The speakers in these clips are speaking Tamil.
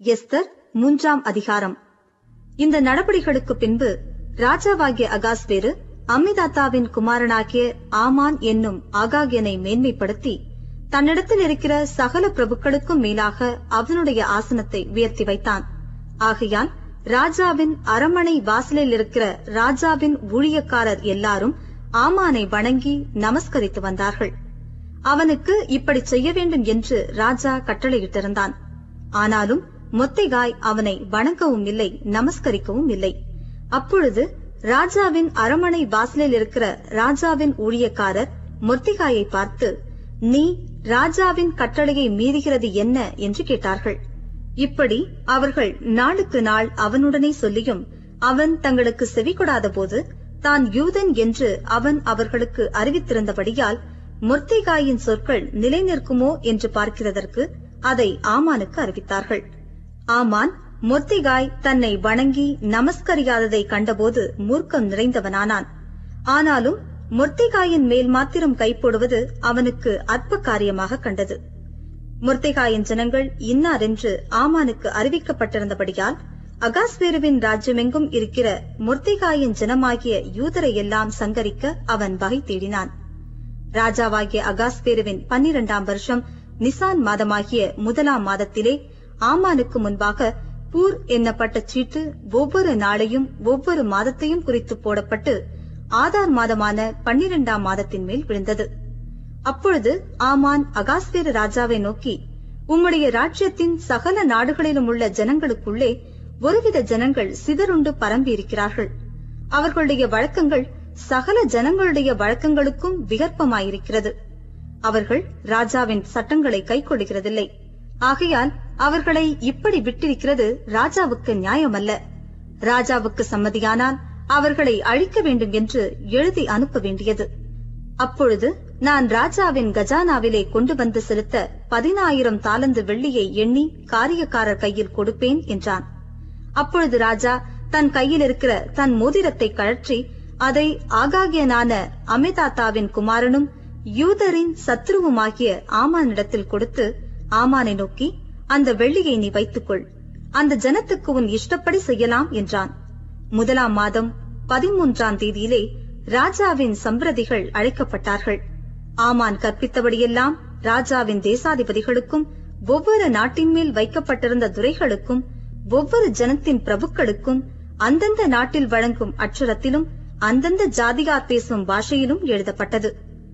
எஸ்தர் மூன்றாம் அதிகாரம் இந்த நடபடிகளுக்கு பின்பு ராஜாவாகிய அகாஸ்வேரு அம்மிதாத்தாவின் குமாரனாகிய ஆமான் என்னும் ஆகாகியனை மேன்மைப்படுத்தி தன்னிடத்தில் இருக்கிற சகல பிரபுக்களுக்கும் மேலாக அவனுடைய ஆசனத்தை உயர்த்தி வைத்தான் ஆகையால் ராஜாவின் அரமனை வாசலில் இருக்கிற ராஜாவின் ஊழியக்காரர் எல்லாரும் ஆமானை வணங்கி நமஸ்கரித்து வந்தார்கள் அவனுக்கு இப்படி செய்ய வேண்டும் என்று ராஜா கட்டளையிட்டிருந்தான் ஆனாலும் மொத்தைகாய் அவனை வணங்கவும் இல்லை நமஸ்கரிக்கவும் இல்லை அப்பொழுது ராஜாவின் அரமனை வாசலில் இருக்கிற ராஜாவின் ஊழியக்காரர் மொர்த்திகாயை பார்த்து நீ ராஜாவின் கட்டளையை மீறுகிறது என்ன என்று கேட்டார்கள் இப்படி அவர்கள் நாளுக்கு நாள் அவனுடனே சொல்லியும் அவன் தங்களுக்கு செவி கொடாத போது தான் யூதன் என்று அவன் அவர்களுக்கு அறிவித்திருந்தபடியால் மொர்த்திகாயின் சொற்கள் நிலை நிற்குமோ என்று பார்க்கிறதற்கு அதை ஆமானுக்கு அறிவித்தார்கள் ஆமான் மொர்த்திகாய் தன்னை வணங்கி நமஸ்கரியாததை கண்டபோது மூர்க்கம் நிறைந்தவனானான் ஆனாலும் மொர்த்திகாயின் மேல் மாத்திரம் கைப்போடுவது அவனுக்கு அற்ப காரியமாக கண்டது மொர்த்திகாயின் ஜனங்கள் இன்னாரென்று ஆமானுக்கு அறிவிக்கப்பட்டிருந்தபடியால் அகாஸ்வேருவின் ராஜ்யமெங்கும் இருக்கிற மொர்த்திகாயின் ஜனமாகிய யூதரை எல்லாம் சங்கரிக்க அவன் வகை தேடினான் ராஜாவாகிய அகாஸ்வேருவின் பன்னிரண்டாம் வருஷம் நிசான் மாதமாகிய முதலாம் மாதத்திலே ஆமானுக்கு முன்பாக பூர் என்னப்பட்ட சீட்டு ஒவ்வொரு நாளையும் ஒவ்வொரு மாதத்தையும் குறித்து போடப்பட்டு ஆதார் மாதமான பன்னிரண்டாம் மாதத்தின் மேல் விழுந்தது அப்பொழுது ஆமான் அகாஸ்வேரு ராஜாவை நோக்கி உம்முடைய ராஜ்யத்தின் சகல நாடுகளிலும் உள்ள ஜனங்களுக்குள்ளே ஒருவித ஜனங்கள் சிதறுண்டு பரம்பி இருக்கிறார்கள் அவர்களுடைய வழக்கங்கள் சகல ஜனங்களுடைய வழக்கங்களுக்கும் விகற்பமாயிருக்கிறது அவர்கள் ராஜாவின் சட்டங்களை கைக்கொள்கிறதில்லை ஆகையால் அவர்களை இப்படி விட்டிருக்கிறது ராஜாவுக்கு நியாயமல்ல ராஜாவுக்கு சம்மதியானால் அவர்களை அழிக்க வேண்டும் என்று எழுதி அனுப்ப வேண்டியது அப்பொழுது நான் ராஜாவின் கஜானாவிலே கொண்டு வந்து செலுத்த பதினாயிரம் தாலந்து வெள்ளியை எண்ணி காரியக்காரர் கையில் கொடுப்பேன் என்றான் அப்பொழுது ராஜா தன் கையில் இருக்கிற தன் மோதிரத்தை கழற்றி அதை ஆகாகியனான அமிதாத்தாவின் குமாரனும் யூதரின் சத்ருவுமாகிய ஆமானிடத்தில் கொடுத்து ஆமானை நோக்கி அந்த வெள்ளியை நீ வைத்துக்கொள் அந்த ஜனத்துக்கு உன் இஷ்டப்படி செய்யலாம் என்றான் முதலாம் மாதம் பதிமூன்றாம் தேதியிலே ராஜாவின் சம்பிரதிகள் அழைக்கப்பட்டார்கள் ஆமான் கற்பித்தபடியெல்லாம் ராஜாவின் தேசாதிபதிகளுக்கும் ஒவ்வொரு நாட்டின் மேல் வைக்கப்பட்டிருந்த துரைகளுக்கும் ஒவ்வொரு ஜனத்தின் பிரபுக்களுக்கும் அந்தந்த நாட்டில் வழங்கும் அட்சரத்திலும் அந்தந்த ஜாதியார் பேசும் பாஷையிலும் எழுதப்பட்டது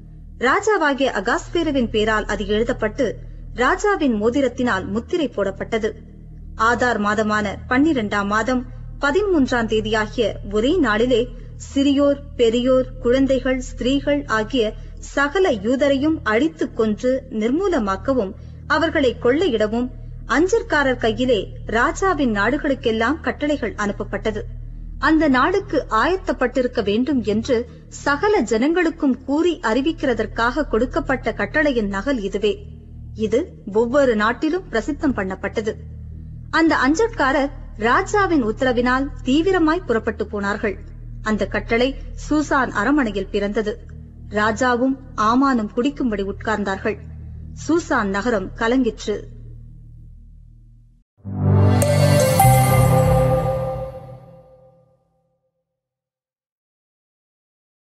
ராஜாவாகிய அகாஸ்பேருவின் பேரால் அது எழுதப்பட்டு ராஜாவின் மோதிரத்தினால் முத்திரை போடப்பட்டது ஆதார் மாதமான பன்னிரண்டாம் மாதம் பதிமூன்றாம் தேதியாகிய ஒரே நாளிலே சிறியோர் பெரியோர் குழந்தைகள் ஸ்திரீகள் ஆகிய சகல யூதரையும் அழித்துக் கொன்று நிர்மூலமாக்கவும் அவர்களை கொள்ளையிடவும் அஞ்சற்காரர் கையிலே ராஜாவின் நாடுகளுக்கெல்லாம் கட்டளைகள் அனுப்பப்பட்டது அந்த நாடுக்கு ஆயத்தப்பட்டிருக்க வேண்டும் என்று சகல ஜனங்களுக்கும் கூறி அறிவிக்கிறதற்காக கொடுக்கப்பட்ட கட்டளையின் நகல் இதுவே இது ஒவ்வொரு நாட்டிலும் பிரசித்தம் பண்ணப்பட்டது அந்த அஞ்சற்காரர் ராஜாவின் உத்தரவினால் தீவிரமாய் புறப்பட்டு போனார்கள் அந்த கட்டளை சூசான் அரமனையில் பிறந்தது ராஜாவும் ஆமானும் குடிக்கும்படி உட்கார்ந்தார்கள் சூசான் நகரம் கலங்கிற்று